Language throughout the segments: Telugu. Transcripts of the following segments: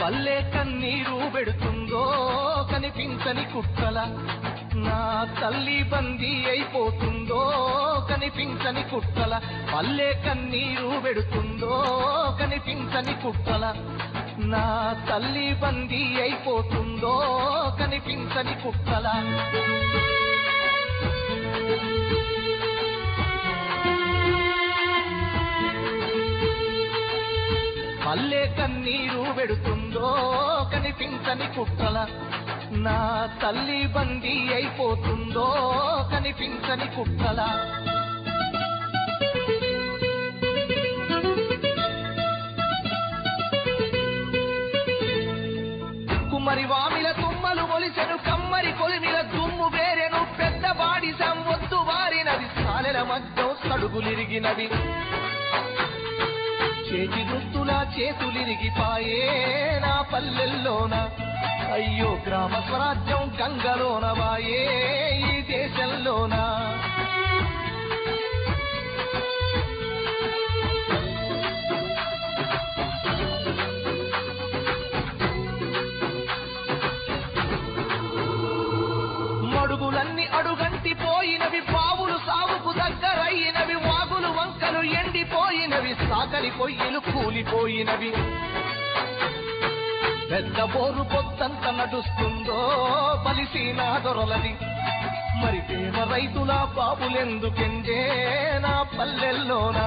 పల్లె కన్నీరు పెడుతుందో కనిపించని కుట్రల నా తల్లి బందీ అయిపోతుందో కనిపించని కుట్రల పల్లె కన్నీరు పెడుతుందో కనిపించని కుట్రల నా తల్లి బందీ అయిపోతుందో కనిపించని కుట్రల పల్లె కన్నీరు పెడుతుందో కనిపించని కుట్రల నా తల్లి బందీ అయిపోతుందో కనిపించని కుట్రల కుమ్మరి వామిల తుమ్మలు మొలిసెను కమ్మరి కొలిమిల దుమ్ము వేరెను పెద్ద బాడి సంవొద్దు వారినది సాలెల మధ్యం సడుగులిరిగినది చేతి దుస్తులా చేతులిరిగిపాయే నా పల్లెల్లోన అయ్యో గ్రామ స్వరాజ్యం గంగలోన వాయే ఈ దేశంలోన మడుగులన్నీ అడుగంటి పోయినవి పావులు సాగుకు దగ్గరయినవి వాగులు వంకలు ఎండిపోయినవి సాకలి పొయ్యిలు కూలిపోయినవి పెద్ద బోరు పొత్తంత నడుస్తుందో బలిసీనా దొరలది మరి దేవ రైతుల బాబులెందుకెందే నా పల్లెల్లోనా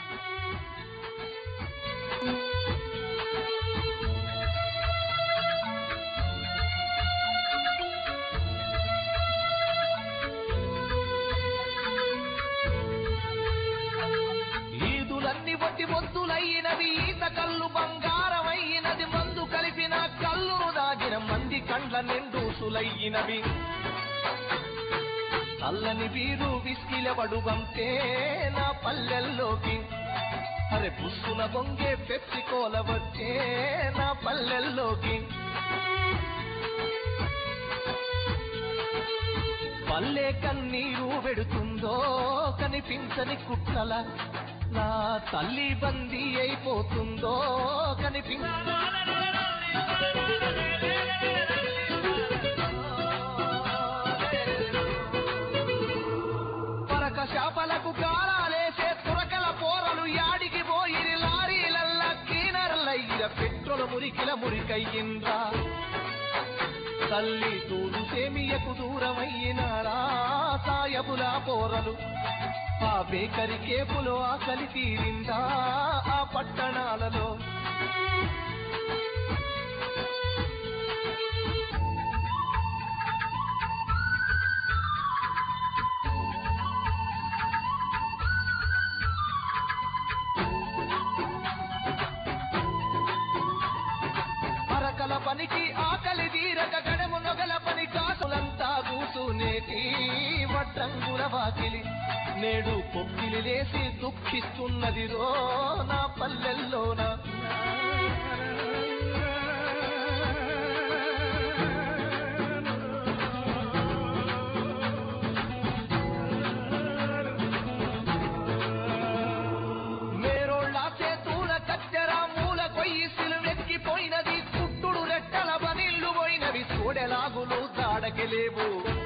ఈదులన్నీ వట్టి మొద్దులయ్యినవి ఈత కళ్ళు బంగారమయ్యినది మందు కలిపిన కల్లును దాగిన మంది కండ్ల నిండూసులయ్యినవి చల్లని వీరు విసికిలబడు వంతే నా పల్లెల్లోకి అరే పుస్సున బొంగే పెప్సి కోల వచ్చే నా పల్లెల్లోకి పల్లె కన్నీరు పెడుతుందో కనిపించని కుట్రల నా తల్లి బందీ అయిపోతుందో కనిపించ పరక శాపలకు కారాలేసే తురకల పోరలు యాడికి పోయిరి లారీలల్ల కీనర్లయ్య పెట్రోల మురికిల మురికయ్యిందా తల్లి తూడు సేమియకు దూరమయ్యినారా సాయబులా పోరలు ఆ బేకరి కేపులో ఆకలి తీరిందా ఆ పట్టణాలలో అరకల పనికి ఆకలి తీరక గడము నొగల పని కాసులంతా కూసునేటి వడ్రంగుల వాకిలి నేడు పొక్కిలి లేసి దుఃఖిస్తున్నది రో నా పల్లెల్లోన మేరోళ్ళ చేతుల కత్తెర మూల కొయ్యి సిలువెక్కిపోయినది కుట్టుడు రెట్టల బనిల్లు పోయినవి సూడెలాగులు దాడకెలేవు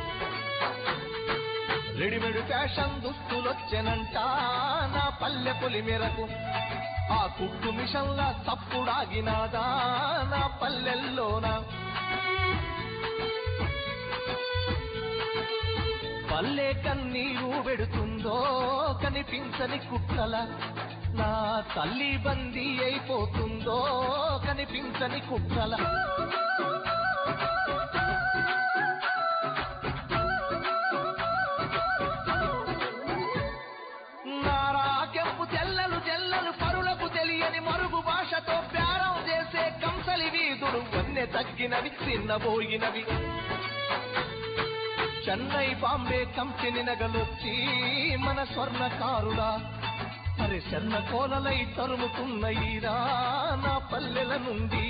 రెడీమేడ్ ఫ్యాషన్ దుస్తులొచ్చెనంట నా పల్లె పులి మేరకు ఆ కుట్టు మిషన్ల తప్పుడాగినాదా నా పల్లెల్లోనా పల్లె కన్నీరు పెడుతుందో కనిపించని కుట్రల నా తల్లి బందీ అయిపోతుందో కనిపించని కుట్రల నారాకెంపు తెల్లలు తెల్లలు పరులకు తెలియని మరుగు భాషతో ప్యారం చేసే కంసలి వీధుడు వన్నె తగ్గినవి చిన్నబోయినవి చెన్నై బాంబే కంపెనీ నగలొచ్చి మన స్వర్ణకారుడా అరే చెన్న కోలలై తరుముతున్న ఈరా నా పల్లెల నుండి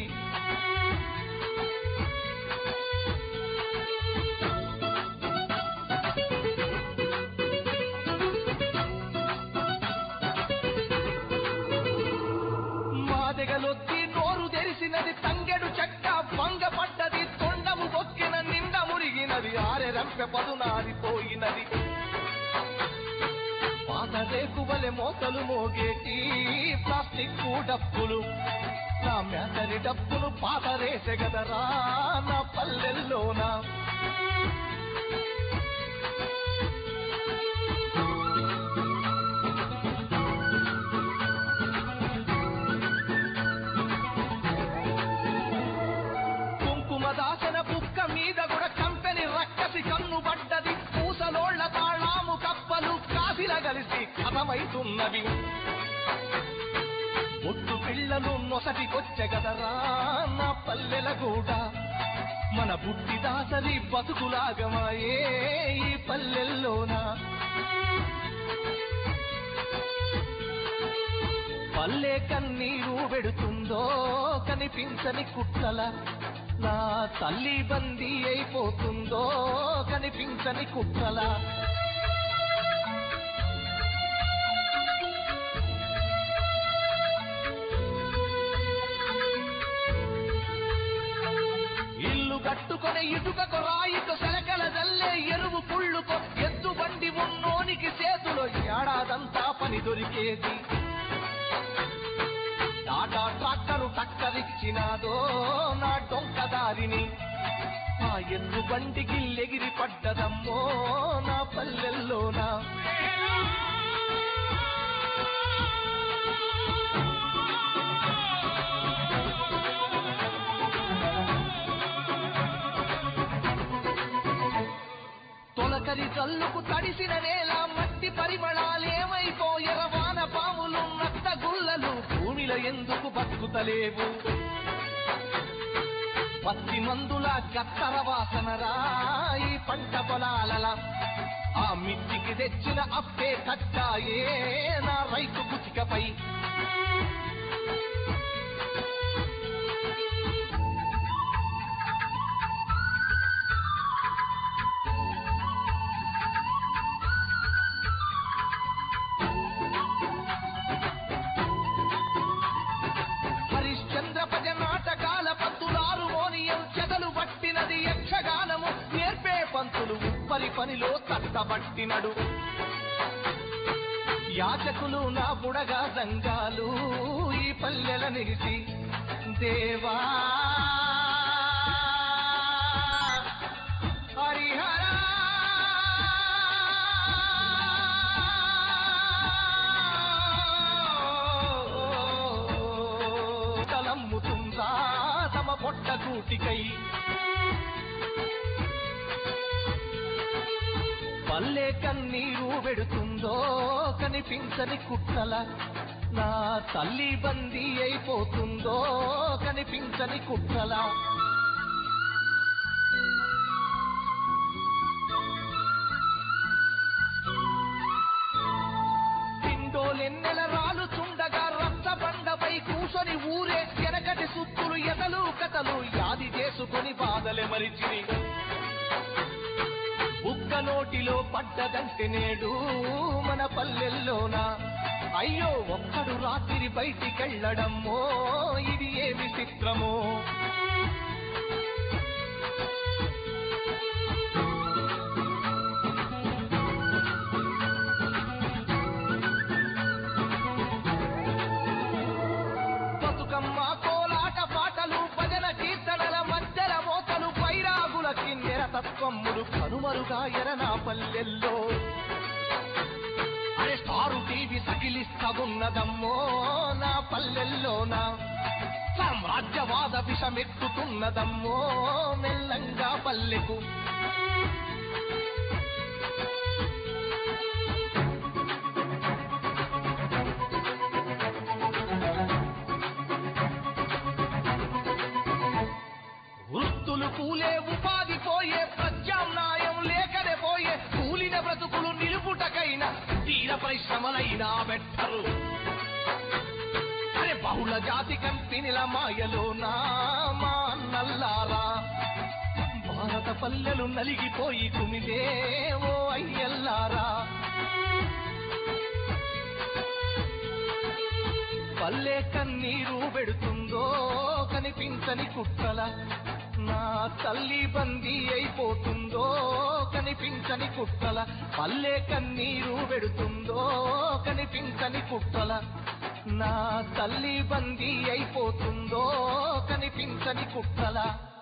మాదెగలొచ్చి నోరు తెరిసి మెరిసినది తంగెడు చెక్క భంగపడ్డది తొండము బొక్కిన నిండ మురిగినది ఆరె రంపె పదునారిపోయినది పాత రేకువలె మోతలు మోగేటి ప్లాస్టిక్ డప్పులు నా మేతరి డప్పులు పాత రేసెగదరా నా పల్లెల్లోనా కుంకుమ దాసన బుక్క మీద కూడా కంపెని రక్కసి కన్ను పడ్డది పూసలోళ్ల తాళాము కప్పలు కాసిల కలిసి కథమైతున్నవి ఒట్టు పిల్లలు నొసటికొచ్చే కదరా నా పల్లెల కూడా మన బుద్ధి దాసరి బతుకులాగమాయే ఈ పల్లెల్లోనా పల్లె కన్నీరు పెడుతుందో కనిపించని కుట్లల నా తల్లి బందీ అయిపోతుందో కనిపించని కుట్లల ఇల్లు కట్టుకొని ఇటుకకు రాయికు సెలకల జల్లే ఎరువు పుళ్ళుకో ఎద్దు బండి ఉన్నోనికి చేతులో ఏడాదంతా పని దొరికేది టాటా ట్రాక్టరు టక్కరిచ్చినాదో నా డొంక దారిని ఆ ఎద్దు బండికి ఎగిరి పడ్డదమ్మో నా పల్లెల్లోనా తొలకరి జల్లుకు తడిసిన నేల మట్టి పరిమళాలేమైపోయెర వాన పాములు నత్త గుల్లలు భూమిలో ఎందుకు బతుకుతలేవు పత్తి మందుల గత్తర వాసనరా ఈ పంట పొలాలల ఆ మిట్టికి తెచ్చిన అప్పే కట్టాయే నా రైతు కుచికపై హరిశ్చంద్ర పద నాటకాల పంతులారు మోనియం చెదలు పట్టినది యక్షగానము నేర్పే పంతులు ఉప్పరి పనిలో తట్టబట్టినడు యాచకులు నా బుడగా సంఘాలు ఈ పల్లెల నిలిచి దేవా హరిహరా తలమ్ముతుందా తమ పొట్ట కూటికై పల్లె కన్నీరు పెడుతుందో కనిపించని కుట్రల నా తల్లి బందీ అయిపోతుందో కనిపించని కుట్రల పిండోలెన్నెల రాలుచుండగా రచ్చబండపై కూసొని ఊరే వెనకటి సుత్తులు ఎదలు కథలు యాది చేసుకొని బాధలే మరిచిని ఉక్క నోటిలో పడ్డదంటే నేడు మన పల్లెల్లోన అయ్యో ఒక్కడు రాత్రి బయటికెళ్ళడమ్మో ఇది ఏమి చిత్రమో బతుకమ్మ కోలాట పాటలు భజన కీర్తనల మధ్యల మోతలు పైరాగుల కిన్నెర తత్వమ్ములు కనుమరుగా ఎరనా పల్లెల్లో అరే స్టారు టీవీ సకిలిస్తవున్నదమ్మో నా పల్లెల్లోనా సామ్రాజ్యవాద విషమెక్కుతున్నదమ్మో మెల్లంగా పల్లెకు వృత్తులు కూలే ఉపాధి పోయే ప్రత్యామ్నాయం లేకనే పోయే కూలిన బ్రతుకులు నిలుపుటకైనా తీర పరిశ్రమలైనా పెట్టరు అరే బహుళ జాతి కంపెనీల మాయలో నా మా అన్నల్లారా భారత పల్లెలు నలిగిపోయి కుమిలే ఓ అయ్యల్లారా పల్లె కన్నీరు పెడుతుందో కనిపించని కుట్రల నా తల్లి బందీ అయిపోతుందో కనిపించని కుట్రల పల్లె కన్నీరు పెడుతుందో కనిపించని కుట్రల నా తల్లి బందీ అయిపోతుందో కనిపించని కుట్రల